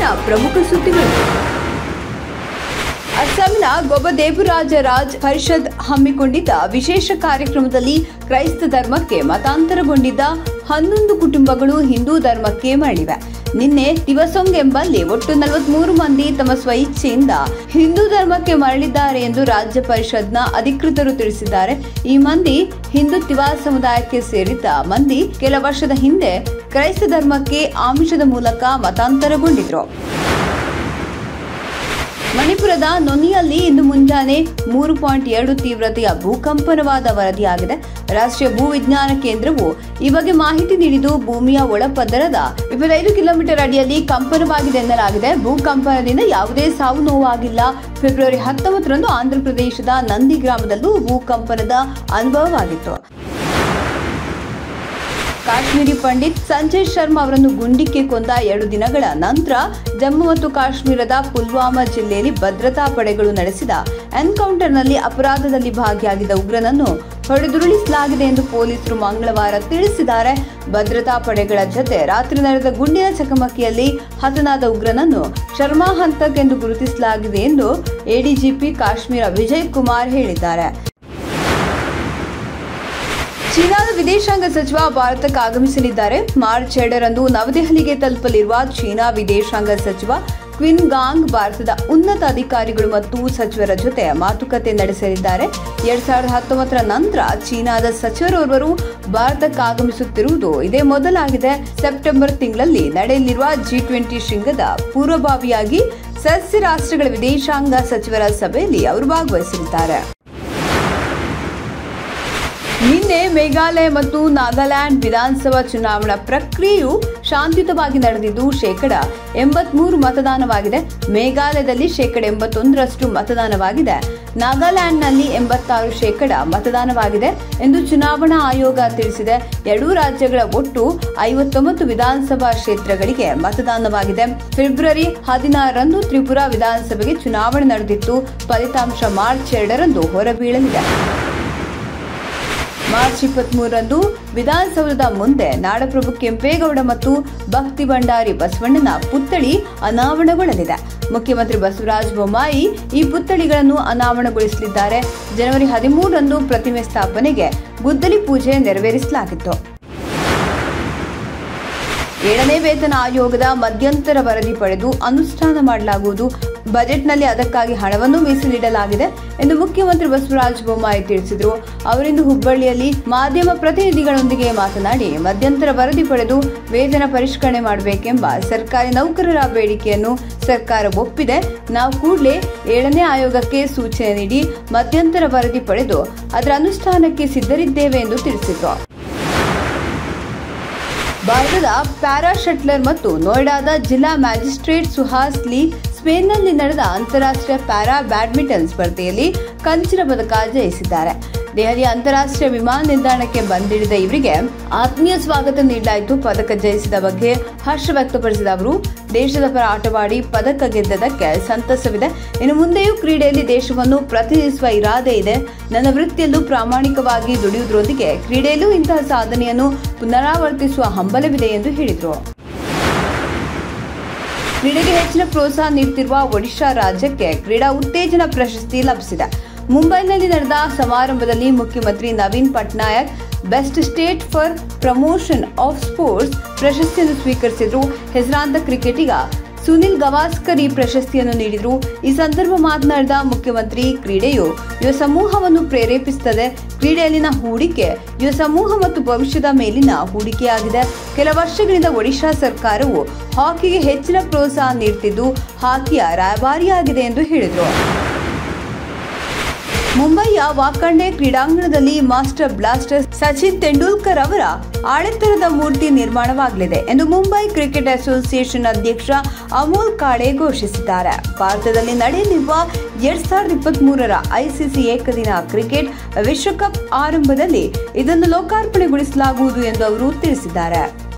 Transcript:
ಇವತ್ತಿನ ಪ್ರಮುಖ ಸುದ್ದಿಗಳು ಅಸ್ಸಾಂನ ಗೊಬದೇವರಾಜ ರಾಜ್ ಪರಿಷತ್ ಹಮ್ಮಿಕೊಂಡಿದ್ದ ವಿಶೇಷ ಕಾರ್ಯಕ್ರಮದಲ್ಲಿ ಕ್ರೈಸ್ತ ಧರ್ಮಕ್ಕೆ ಮತಾಂತರಗೊಂಡಿದ್ದ ಹನ್ನೊಂದು ಕುಟುಂಬಗಳು ಹಿಂದೂ ಧರ್ಮಕ್ಕೆ ಮರಳಿವೆ ನಿನ್ನೆ ದಿವಸೊಂಗ್ ಎಂಬಲ್ಲಿ ಒಟ್ಟು ನಲವತ್ಮೂರು ಮಂದಿ ತಮ್ಮ ಸ್ವಇಚ್ಛೆಯಿಂದ ಹಿಂದೂ ಧರ್ಮಕ್ಕೆ ಮರಳಿದ್ದಾರೆ ಎಂದು ರಾಜ್ಯ ಪರಿಷತ್ನ ಅಧಿಕೃತರು ತಿಳಿಸಿದ್ದಾರೆ ಈ ಮಂದಿ ಹಿಂದೂ ತಿವಾ ಸಮುದಾಯಕ್ಕೆ ಸೇರಿದ್ದ ಮಂದಿ ಕೆಲ ವರ್ಷದ ಹಿಂದೆ ಕ್ರೈಸ್ತ ಧರ್ಮಕ್ಕೆ ಆಮಿಷದ ಮೂಲಕ ಮತಾಂತರಗೊಂಡಿದ್ರು ಮಣಿಪುರದ ನೊನಿಯಲ್ಲಿ ಇಂದು ಮುಂಜಾನೆ ಮೂರು ಪಾಯಿಂಟ್ ಎರಡು ತೀವ್ರತೆಯ ಭೂಕಂಪನವಾದ ವರದಿಯಾಗಿದೆ ರಾಷ್ಟ್ರೀಯ ಭೂವಿಜ್ಞಾನ ಕೇಂದ್ರವು ಈ ಬಗ್ಗೆ ಮಾಹಿತಿ ನೀಡಿದ್ದು ಭೂಮಿಯ ಒಳಪದರದ ಇಪ್ಪತ್ತೈದು ಕಿಲೋಮೀಟರ್ ಅಡಿಯಲ್ಲಿ ಕಂಪನವಾಗಿದೆ ಎನ್ನಲಾಗಿದೆ ಭೂಕಂಪನದಿಂದ ಯಾವುದೇ ಸಾವು ನೋವಾಗಿಲ್ಲ ಫೆಬ್ರವರಿ ಹತ್ತೊಂಬತ್ತರಂದು ಆಂಧ್ರಪ್ರದೇಶದ ನಂದಿ ಗ್ರಾಮದಲ್ಲೂ ಭೂಕಂಪನದ ಅನುಭವವಾಗಿತ್ತು ಕಾಶ್ಮೀರಿ ಪಂಡಿತ್ ಸಂಜಯ್ ಶರ್ಮಾ ಅವರನ್ನು ಗುಂಡಿಕ್ಕೆ ಕೊಂದ ಎರಡು ದಿನಗಳ ನಂತರ ಜಮ್ಮು ಮತ್ತು ಕಾಶ್ಮೀರದ ಪುಲ್ವಾಮಾ ಜಿಲ್ಲೆಯಲ್ಲಿ ಭದ್ರತಾ ಪಡೆಗಳು ನಡೆಸಿದ ಎನ್ಕೌಂಟರ್ನಲ್ಲಿ ಅಪರಾಧದಲ್ಲಿ ಭಾಗಿಯಾಗಿದ್ದ ಉಗ್ರನನ್ನು ಹೊಡೆದುರುಳಿಸಲಾಗಿದೆ ಎಂದು ಪೊಲೀಸರು ಮಂಗಳವಾರ ತಿಳಿಸಿದ್ದಾರೆ ಭದ್ರತಾ ಪಡೆಗಳ ಜತೆ ರಾತ್ರಿ ನಡೆದ ಗುಂಡಿನ ಚಕಮಕಿಯಲ್ಲಿ ಹತನಾದ ಉಗ್ರನನ್ನು ಶರ್ಮಾ ಹಂತಕ್ ಎಂದು ಗುರುತಿಸಲಾಗಿದೆ ಎಂದು ಎಡಿಜಿಪಿ ಕಾಶ್ಮೀರ ವಿಜಯ್ ಕುಮಾರ್ ಹೇಳಿದ್ದಾರೆ ಚೀನಾದ ವಿದೇಶಾಂಗ ಸಚಿವ ಭಾರತಕ್ಕೆ ಆಗಮಿಸಲಿದ್ದಾರೆ ಮಾರ್ಚ್ ಎರಡರಂದು ನವದೆಹಲಿಗೆ ತಲುಪಲಿರುವ ಚೀನಾ ವಿದೇಶಾಂಗ ಸಚಿವ ಕ್ವಿನ್ ಗಾಂಗ್ ಭಾರತದ ಉನ್ನತ ಅಧಿಕಾರಿಗಳು ಮತ್ತು ಸಚಿವರ ಜೊತೆ ಮಾತುಕತೆ ನಡೆಸಲಿದ್ದಾರೆ ಎರಡ್ ಸಾವಿರದ ಹತ್ತೊಂಬತ್ತರ ನಂತರ ಚೀನಾದ ಸಚಿವರೋರ್ವರು ಭಾರತಕ್ಕೆ ಆಗಮಿಸುತ್ತಿರುವುದು ಇದೇ ಮೊದಲಾಗಿದೆ ಸೆಪ್ಟೆಂಬರ್ ತಿಂಗಳಲ್ಲಿ ನಡೆಯಲಿರುವ ಜಿ ಟ್ವೆಂಟಿ ಶೃಂಗದ ಪೂರ್ವಭಾವಿಯಾಗಿ ಸದಸ್ಯ ರಾಷ್ಟ್ರಗಳ ವಿದೇಶಾಂಗ ಸಚಿವರ ಸಭೆಯಲ್ಲಿ ಅವರು ಭಾಗವಹಿಸಲಿದ್ದಾರೆ ನಿನ್ನೆ ಮೇಘಾಲಯ ಮತ್ತು ನಾಗಾಲ್ಯಾಂಡ್ ವಿಧಾನಸಭಾ ಚುನಾವಣಾ ಪ್ರಕ್ರಿಯೆಯು ಶಾಂತಿಯುತವಾಗಿ ನಡೆದಿದ್ದು ಶೇಕಡ ಎಂಬತ್ಮೂರು ಮತದಾನವಾಗಿದೆ ಮೇಘಾಲಯದಲ್ಲಿ ಶೇಕಡ ಎಂಬತ್ತೊಂದರಷ್ಟು ಮತದಾನವಾಗಿದೆ ನಾಗಾಲ್ಯಾಂಡ್ನಲ್ಲಿ ಎಂಬತ್ತಾರು ಶೇಕಡ ಮತದಾನವಾಗಿದೆ ಎಂದು ಚುನಾವಣಾ ಆಯೋಗ ತಿಳಿಸಿದೆ ಎರಡೂ ರಾಜ್ಯಗಳ ಒಟ್ಟು ಐವತ್ತೊಂಬತ್ತು ವಿಧಾನಸಭಾ ಕ್ಷೇತ್ರಗಳಿಗೆ ಮತದಾನವಾಗಿದೆ ಫೆಬ್ರವರಿ ಹದಿನಾರರಂದು ತ್ರಿಪುರಾ ವಿಧಾನಸಭೆಗೆ ಚುನಾವಣೆ ನಡೆದಿತ್ತು ಫಲಿತಾಂಶ ಮಾರ್ಚ್ ಎರಡರಂದು ಹೊರಬೀಳಲಿದೆ ಮಾರ್ಚ್ ಇಪ್ಪತ್ಮೂರರಂದು ವಿಧಾನಸೌಧದ ಮುಂದೆ ನಾಡಪ್ರಭು ಕೆಂಪೇಗೌಡ ಮತ್ತು ಭಕ್ತಿ ಭಂಡಾರಿ ಬಸವಣ್ಣನ ಪುತ್ಥಳಿ ಅನಾವರಣಗೊಳ್ಳಲಿದೆ ಮುಖ್ಯಮಂತ್ರಿ ಬಸವರಾಜ ಬೊಮ್ಮಾಯಿ ಈ ಪುತ್ಥಳಿಗಳನ್ನು ಅನಾವರಣಗೊಳಿಸಲಿದ್ದಾರೆ ಜನವರಿ ಹದಿಮೂರರಂದು ಪ್ರತಿಮೆ ಸ್ಥಾಪನೆಗೆ ಗುದ್ದಲಿ ಪೂಜೆ ನೆರವೇರಿಸಲಾಗಿತ್ತು ಏಳನೇ ವೇತನ ಆಯೋಗದ ಮಧ್ಯಂತರ ವರದಿ ಪಡೆದು ಅನುಷ್ಠಾನ ಮಾಡಲಾಗುವುದು ಬಜೆಟ್ನಲ್ಲಿ ಅದಕ್ಕಾಗಿ ಹಣವನ್ನು ಮೀಸಲಿಡಲಾಗಿದೆ ಎಂದು ಮುಖ್ಯಮಂತ್ರಿ ಬಸವರಾಜ ಬೊಮ್ಮಾಯಿ ತಿಳಿಸಿದರು ಅವರಿಂದು ಹುಬ್ಬಳ್ಳಿಯಲ್ಲಿ ಮಾಧ್ಯಮ ಪ್ರತಿನಿಧಿಗಳೊಂದಿಗೆ ಮಾತನಾಡಿ ಮಧ್ಯಂತರ ವರದಿ ಪಡೆದು ವೇತನ ಪರಿಷ್ಕರಣೆ ಮಾಡಬೇಕೆಂಬ ಸರ್ಕಾರಿ ನೌಕರರ ಬೇಡಿಕೆಯನ್ನು ಸರ್ಕಾರ ಒಪ್ಪಿದೆ ನಾವು ಕೂಡಲೇ ಏಳನೇ ಆಯೋಗಕ್ಕೆ ಸೂಚನೆ ನೀಡಿ ಮಧ್ಯಂತರ ವರದಿ ಪಡೆದು ಅದರ ಅನುಷ್ಠಾನಕ್ಕೆ ಸಿದ್ಧರಿದ್ದೇವೆ ಎಂದು ತಿಳಿಸಿದರು ಭಾರತದ ಪ್ಯಾರಾ ಶಟ್ಲರ್ ಮತ್ತು ನೋಯ್ಡಾದ ಜಿಲ್ಲಾ ಮ್ಯಾಜಿಸ್ಟ್ರೇಟ್ ಸುಹಾಸ್ ಲೀ ಸ್ಪೇನ್ನಲ್ಲಿ ನಡೆದ ಅಂತಾರಾಷ್ಟ್ರೀಯ ಪ್ಯಾರಾ ಬ್ಯಾಡ್ಮಿಂಟನ್ ಸ್ಪರ್ಧೆಯಲ್ಲಿ ಕಂಚಿನ ಪದಕ ಜಯಿಸಿದ್ದಾರೆ ದೆಹಲಿಯ ಅಂತಾರಾಷ್ಟ್ರೀಯ ವಿಮಾನ ನಿಲ್ದಾಣಕ್ಕೆ ಬಂದಿಳಿದ ಇವರಿಗೆ ಆತ್ಮೀಯ ಸ್ವಾಗತ ನೀಡಲಾಯಿತು ಪದಕ ಜಯಿಸಿದ ಬಗ್ಗೆ ಹರ್ಷ ವ್ಯಕ್ತಪಡಿಸಿದ ಅವರು ದೇಶದ ಪರ ಆಟವಾಡಿ ಪದಕ ಗೆದ್ದದಕ್ಕೆ ಸಂತಸವಿದೆ ಇನ್ನು ಮುಂದೆಯೂ ಕ್ರೀಡೆಯಲ್ಲಿ ದೇಶವನ್ನು ಪ್ರತಿನಿಧಿಸುವ ಇರಾದೆ ಇದೆ ನನ್ನ ವೃತ್ತಿಯಲ್ಲೂ ಪ್ರಾಮಾಣಿಕವಾಗಿ ದುಡಿಯುವುದರೊಂದಿಗೆ ಕ್ರೀಡೆಯಲ್ಲೂ ಇಂತಹ ಸಾಧನೆಯನ್ನು ಪುನರಾವರ್ತಿಸುವ ಹಂಬಲವಿದೆ ಎಂದು ಹೇಳಿದರು ಕ್ರೀಡೆಗೆ ಹೆಚ್ಚಿನ ಪ್ರೋತ್ಸಾಹ ನೀಡುತ್ತಿರುವ ಒಡಿಶಾ ರಾಜ್ಯಕ್ಕೆ ಕ್ರೀಡಾ ಉತ್ತೇಜನ ಪ್ರಶಸ್ತಿ ಲಭಿಸಿದೆ ಮುಂಬೈನಲ್ಲಿ ನಡೆದ ಸಮಾರಂಭದಲ್ಲಿ ಮುಖ್ಯಮಂತ್ರಿ Naveen Patnaik best state for promotion of sports ಪ್ರಶಸ್ತಿಯನ್ನು ಸ್ವೀಕರಿಸಿದ್ರು ಹೆಸರಾಂತ ಕ್ರಿಕೆಟಿಗ ಸುನಿಲ್ ಗವಾಸ್ಕರ್ ಈ ಪ್ರಶಸ್ತಿಯನ್ನು ನೀಡಿದರು ಈ ಸಂದರ್ಭ ಮಾತನಾಡಿದ ಮುಖ್ಯಮಂತ್ರಿ ಕ್ರೀಡೆಯು ಯುವ ಸಮೂಹವನ್ನು ಪ್ರೇರೇಪಿಸುತ್ತದೆ ಕ್ರೀಡೆಯಲ್ಲಿನ ಹೂಡಿಕೆ ಯುವ ಸಮೂಹ ಮತ್ತು ಭವಿಷ್ಯದ ಮೇಲಿನ ಹೂಡಿಕೆಯಾಗಿದೆ ಕೆಲ ವರ್ಷಗಳಿಂದ ಒಡಿಶಾ ಸರ್ಕಾರವು ಹಾಕಿಗೆ ಹೆಚ್ಚಿನ ಪ್ರೋತ್ಸಾಹ ನೀಡುತ್ತಿದ್ದು ಹಾಕಿಯ ರಾಯಭಾರಿಯಾಗಿದೆ ಎಂದು ಹೇಳಿದರು ಮುಂಬೈಯ ವಾಕಂಡೆ ಕ್ರೀಡಾಂಗಣದಲ್ಲಿ ಮಾಸ್ಟರ್ ಬ್ಲಾಸ್ಟರ್ ಸಚಿನ್ ತೆಂಡೂಲ್ಕರ್ ಅವರ ಆಳೆತ್ತರದ ಮೂರ್ತಿ ನಿರ್ಮಾಣವಾಗಲಿದೆ ಎಂದು ಮುಂಬೈ ಕ್ರಿಕೆಟ್ ಅಸೋಸಿಯೇಷನ್ ಅಧ್ಯಕ್ಷ ಅಮೋಲ್ ಕಾಳೆ ಘೋಷಿಸಿದ್ದಾರೆ ಭಾರತದಲ್ಲಿ ನಡೆಯಲಿರುವ ಎರಡ್ ಸಾವಿರದ ಇಪ್ಪತ್ತ್ ಮೂರರ ಐಸಿಸಿ ಏಕದಿನ ಕ್ರಿಕೆಟ್ ವಿಶ್ವಕಪ್ ಆರಂಭದಲ್ಲಿ ಇದನ್ನು ಲೋಕಾರ್ಪಣೆಗೊಳಿಸಲಾಗುವುದು ಎಂದು ಅವರು ತಿಳಿಸಿದ್ದಾರೆ